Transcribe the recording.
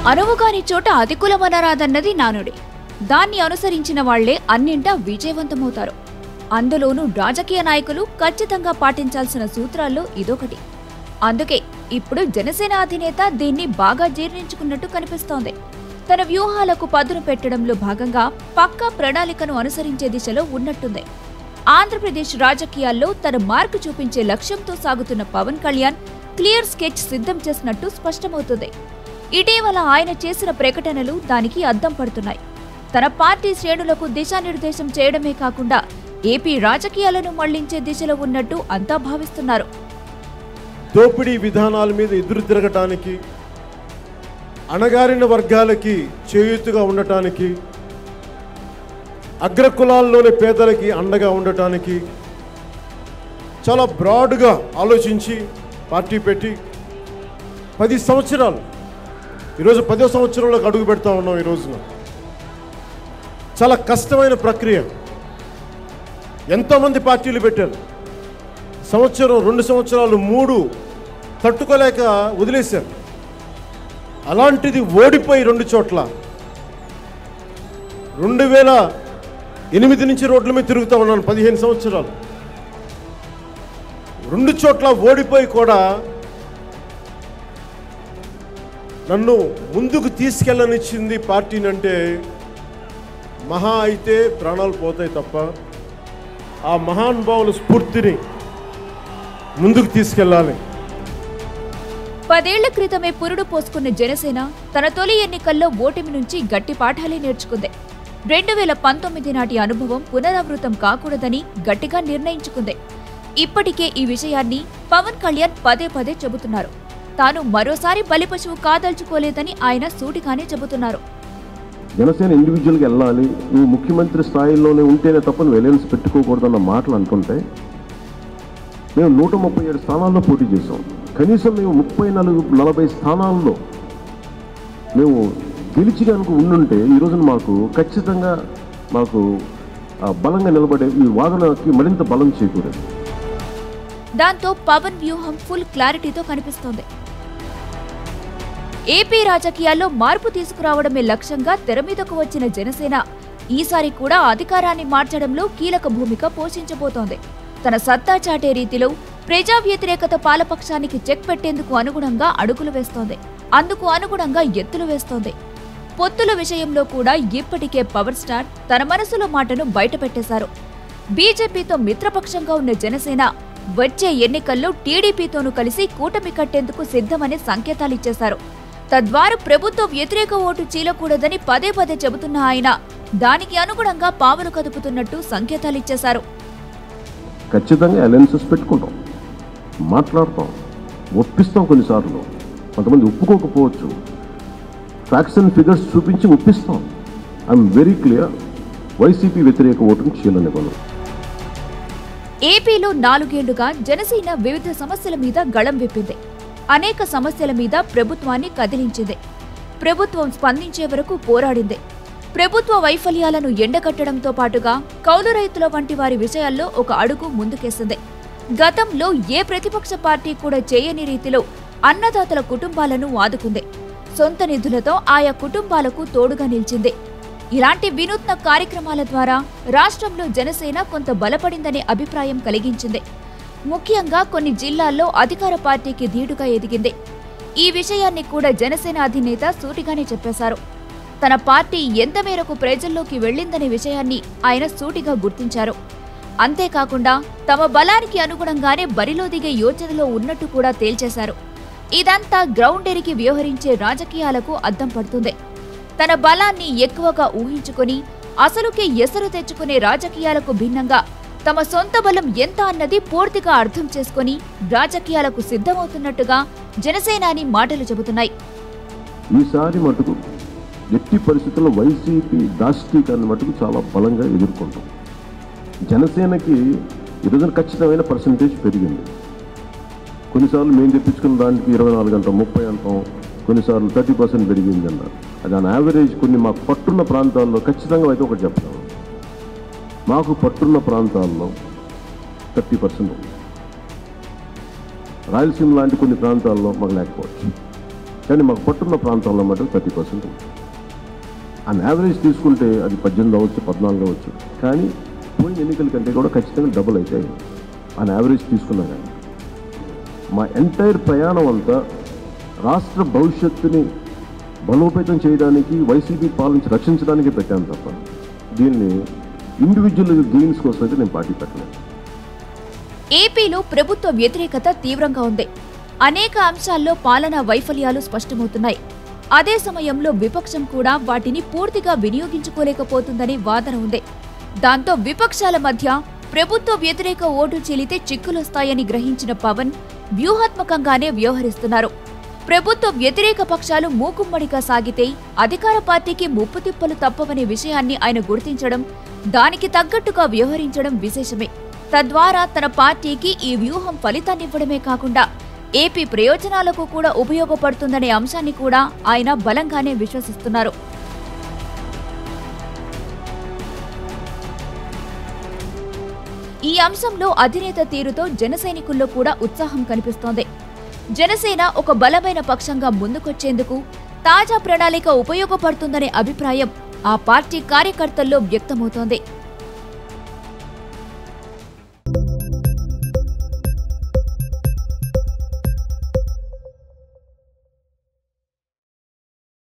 అనువుగాని చోట అతికులమనరాదన్నది నానుడి దాన్ని అనుసరించిన వాళ్లే అన్నింటా విజయవంతమవుతారు అందులోనూ రాజకీయ నాయకులు ఖచ్చితంగా పాటించాల్సిన సూత్రాల్లో ఇదొకటి అందుకే ఇప్పుడు జనసేన అధినేత దీన్ని బాగా జీర్ణించుకున్నట్టు కనిపిస్తోంది తన వ్యూహాలకు పదును పెట్టడంలో భాగంగా పక్కా ప్రణాళికను అనుసరించే దిశలో ఉన్నట్టుంది ఆంధ్రప్రదేశ్ రాజకీయాల్లో తన మార్కు చూపించే లక్ష్యంతో సాగుతున్న పవన్ కళ్యాణ్ క్లియర్ స్కెచ్ సిద్ధం చేసినట్టు స్పష్టమవుతుంది ఇటీవల ఆయన చేసిన ప్రకటనలు దానికి అద్దం పడుతున్నాయి తన పార్టీ శ్రేణులకు దిశానిర్దేశం చేయడమే కాకుండా ఏపీ రాజకీయాలను మళ్లించే దిశలో ఉన్నట్టు అంతా భావిస్తున్నారు దోపిడీ విధానాల మీద ఎదురు తిరగటానికి అణగారిన వర్గాలకి చేయూతుగా ఉండటానికి అగ్రకులాల్లోని పేదలకి అండగా ఉండటానికి చాలా బ్రాడ్గా ఆలోచించి పార్టీ పెట్టి పది సంవత్సరాలు ఈరోజు పదో సంవత్సరంలోకి అడుగు పెడతా ఉన్నాం ఈ రోజున చాలా కష్టమైన ప్రక్రియ ఎంతోమంది పార్టీలు పెట్టారు సంవత్సరం రెండు సంవత్సరాలు మూడు తట్టుకోలేక వదిలేశారు అలాంటిది ఓడిపోయి రెండు చోట్ల రెండు వేల ఎనిమిది నుంచి రోడ్ల మీద తిరుగుతూ ఉన్నాను పదిహేను సంవత్సరాలు రెండు చోట్ల ఓడిపోయి కూడా నన్ను ముందుకు తీసుకెళ్ళనిచ్చింది పార్టీని అంటే మహా అయితే ప్రాణాలు పోతాయి తప్ప ఆ మహానుభావుల స్ఫూర్తిని ముందుకు తీసుకెళ్ళాలి పదేళ్ల క్రితమే పురుడు పోసుకున్న జనసేన తన తొలి ఎన్నికల్లో ఓటమి నుంచి గట్టి పాఠాలే నేర్చుకుంది రెండు వేల పంతొమ్మిది నాటి అనుభవం పునరావృతం కాకూడదని గట్టిగా నిర్ణయించుకుంది ఇప్పటికే ఈ విషయాన్ని పవన్ కళ్యాణ్ పదే పదే చెబుతున్నారు తాను మరోసారి బలిపశువు కాదల్చుకోలేదని ఆయన సూటిగానే చెబుతున్నారు జనసేన ఇండివిజువల్గా వెళ్ళాలి నువ్వు ముఖ్యమంత్రి స్థాయిలోనే ఉంటేనే తప్ప నువ్వు ఎలయన్స్ పెట్టుకోకూడదన్న మాటలు అంటుంటే మేము నూట ముప్పై ఏడు స్థానాల్లో పోటీ చేసాం కనీసం మేము ముప్పై నాలుగు నలభై స్థానాల్లో మేము గెలిచి కనుక ఉండుంటే ఈ రోజున మాకు ఖచ్చితంగా మాకు ఆ, బలంగా నిలబడే ఈ వాదనకి మరింత బలం చేకూరేది దాంతో పవన్ వ్యూహం ఫుల్ క్లారిటీతో కనిపిస్తోంది ఏపీ రాజకీయాల్లో మార్పు తీసుకురావడమే లక్ష్యంగా తెర మీదకు వచ్చిన జనసేన ఈసారి కూడా అధికారాన్ని మార్చడంలో కీలక భూమిక పోషించబోతోంది తన సత్తా చాటే రీతిలో ప్రజా వ్యతిరేకత పాలపక్షానికి చెక్ పెట్టేందుకు అనుగుణంగా అడుగులు వేస్తోంది అందుకు అనుగుణంగా ఎత్తులు వేస్తోంది పొత్తుల విషయంలో కూడా ఇప్పటికే పవర్ స్టార్ తన మనసులో మాటను బయటపెట్టేశారు బీజేపీతో మిత్రపక్షంగా ఉన్న జనసేన వచ్చే ఎన్నికల్లో టీడీపీతోనూ కలిసి కూటమి కట్టేందుకు సిద్ధమనే సంకేతాలిచ్చేశారు తద్వారా ప్రభుత్వ వ్యతిరేక ఓటు చీలకూడదని పదే పదే చెబుతున్న ఆయన దానికి అనుగుణంగా పావులు కదుపుతున్నట్టు సంకేతాలిచ్చేశారు ఖచ్చితంగా అలయన్సెస్ పెట్టుకుంటాం మాట్లాడతాం ఒప్పిస్తాం కొన్నిసార్లు కొంతమంది ఒప్పుకోకపోవచ్చు ఫ్యాక్ట్స్ అండ్ ఫిగర్స్ చూపించి ఒప్పిస్తాం ఐఎమ్ వెరీ క్లియర్ వైసీపీ వ్యతిరేక ఓటును చీలనివ్వను ఏపీలో నాలుగేళ్లుగా జనసేన వివిధ సమస్యల మీద గళం విప్పింది అనేక సమస్యల మీద ప్రభుత్వాన్ని కదిలించింది ప్రభుత్వం స్పందించే వరకు పోరాడింది ప్రభుత్వ వైఫల్యాలను ఎండగట్టడంతో పాటుగా కౌలు రైతుల వంటి వారి విషయాల్లో ఒక అడుగు ముందుకేసింది గతంలో ఏ ప్రతిపక్ష పార్టీ కూడా చేయని రీతిలో అన్నదాతల కుటుంబాలను ఆదుకుంది సొంత నిధులతో ఆయా కుటుంబాలకు తోడుగా నిలిచింది ఇలాంటి వినూత్న కార్యక్రమాల ద్వారా రాష్ట్రంలో జనసేన కొంత బలపడిందనే అభిప్రాయం కలిగించింది ముఖ్యంగా కొన్ని జిల్లాల్లో అధికార పార్టీకి ధీటుగా ఎదిగింది ఈ విషయాన్ని కూడా జనసేన అధినేత సూటిగానే చెప్పేశారు తన పార్టీ ఎంత మేరకు ప్రజల్లోకి వెళ్ళిందనే విషయాన్ని ఆయన సూటిగా గుర్తించారు అంతేకాకుండా తమ బలానికి అనుగుణంగానే బరిలో దిగే యోచనలో ఉన్నట్టు కూడా తేల్చేశారు ఇదంతా గ్రౌండ్ ఎరిగి వ్యవహరించే రాజకీయాలకు అద్దం పడుతుంది తన బలాన్ని ఎక్కువగా ఊహించుకొని అసలుకే ఎసరు తెచ్చుకునే రాజకీయాలకు భిన్నంగా తమ సొంత బలం ఎంత అన్నది పూర్తిగా అర్థం చేసుకొని రాజకీయాలకు సిద్ధమవుతున్నట్టుగా జనసేనాని మాటలు చెబుతున్నాయి ఈసారి మటుకు ఎట్టి పరిస్థితుల్లో వైసీపీ దాష్టీకరణ మటుకు చాలా బలంగా ఎదుర్కొంటాం జనసేనకి ఈరోజున ఖచ్చితమైన పర్సంటేజ్ పెరిగింది కొన్నిసార్లు మేము తెప్పించుకున్న దానికి ఇరవై నాలుగు అంటాం ముప్పై అంటాం కొన్నిసార్లు థర్టీ పర్సెంట్ పెరిగింది అన్నారు అది ఆన్ యావరేజ్ కొన్ని మాకు పట్టున్న ప్రాంతాల్లో ఖచ్చితంగా అయితే ఒకటి చెప్తాను మాకు పట్టున్న ప్రాంతాల్లో థర్టీ పర్సెంట్ రాయలసీమ లాంటి కొన్ని ప్రాంతాల్లో మాకు లేకపోవచ్చు కానీ మాకు పట్టున్న ప్రాంతాల్లో మటుకు థర్టీ పర్సెంట్ ఉంది ఆన్ యావరేజ్ తీసుకుంటే అది పద్దెనిమిది అవ్వచ్చు పద్నాలుగు అవ్వచ్చు కానీ పోయిన ఎన్నికల కంటే కూడా ఖచ్చితంగా డబుల్ అవుతాయి ఆన్ యావరేజ్ తీసుకున్నా కానీ మా ఎంటైర్ ప్రయాణం అంతా రాష్ట్ర భవిష్యత్తుని బలోపేతం చేయడానికి వైసీపీ పాలించి రక్షించడానికి పెట్టాను తప్ప దీన్ని ఇండివిజువల్ గెయిన్స్ కోసం అయితే నేను పార్టీ పెట్టలేదు ఏపీలో ప్రభుత్వ వ్యతిరేకత తీవ్రంగా ఉంది అనేక అంశాల్లో పాలనా వైఫల్యాలు స్పష్టమవుతున్నాయి అదే సమయంలో విపక్షం కూడా వాటిని పూర్తిగా వినియోగించుకోలేకపోతుందని వాదన ఉంది దాంతో విపక్షాల మధ్య ప్రభుత్వ వ్యతిరేక ఓటు చెల్లితే చిక్కులొస్తాయని గ్రహించిన పవన్ వ్యూహాత్మకంగానే వ్యవహరిస్తున్నారు ప్రభుత్వ వ్యతిరేక పక్షాలు మూకుమ్మడిగా సాగితే అధికార పార్టీకి ముప్పు తిప్పలు తప్పవనే విషయాన్ని ఆయన గుర్తించడం దానికి తగ్గట్టుగా వ్యవహరించడం విశేషమే తద్వారా తన పార్టీకి ఈ వ్యూహం ఫలితాన్నివ్వడమే కాకుండా ఏపీ ప్రయోజనాలకు కూడా ఉపయోగపడుతుందనే అంశాన్ని కూడా ఆయన బలంగానే విశ్వసిస్తున్నారు ఈ అంశంలో అధినేత తీరుతో జనసైనికుల్లో కూడా ఉత్సాహం కనిపిస్తోంది జనసేన ఒక బలమైన పక్షంగా ముందుకొచ్చేందుకు తాజా ప్రణాళిక ఉపయోగపడుతుందనే అభిప్రాయం ఆ పార్టీ కార్యకర్తల్లో వ్యక్తమవుతోంది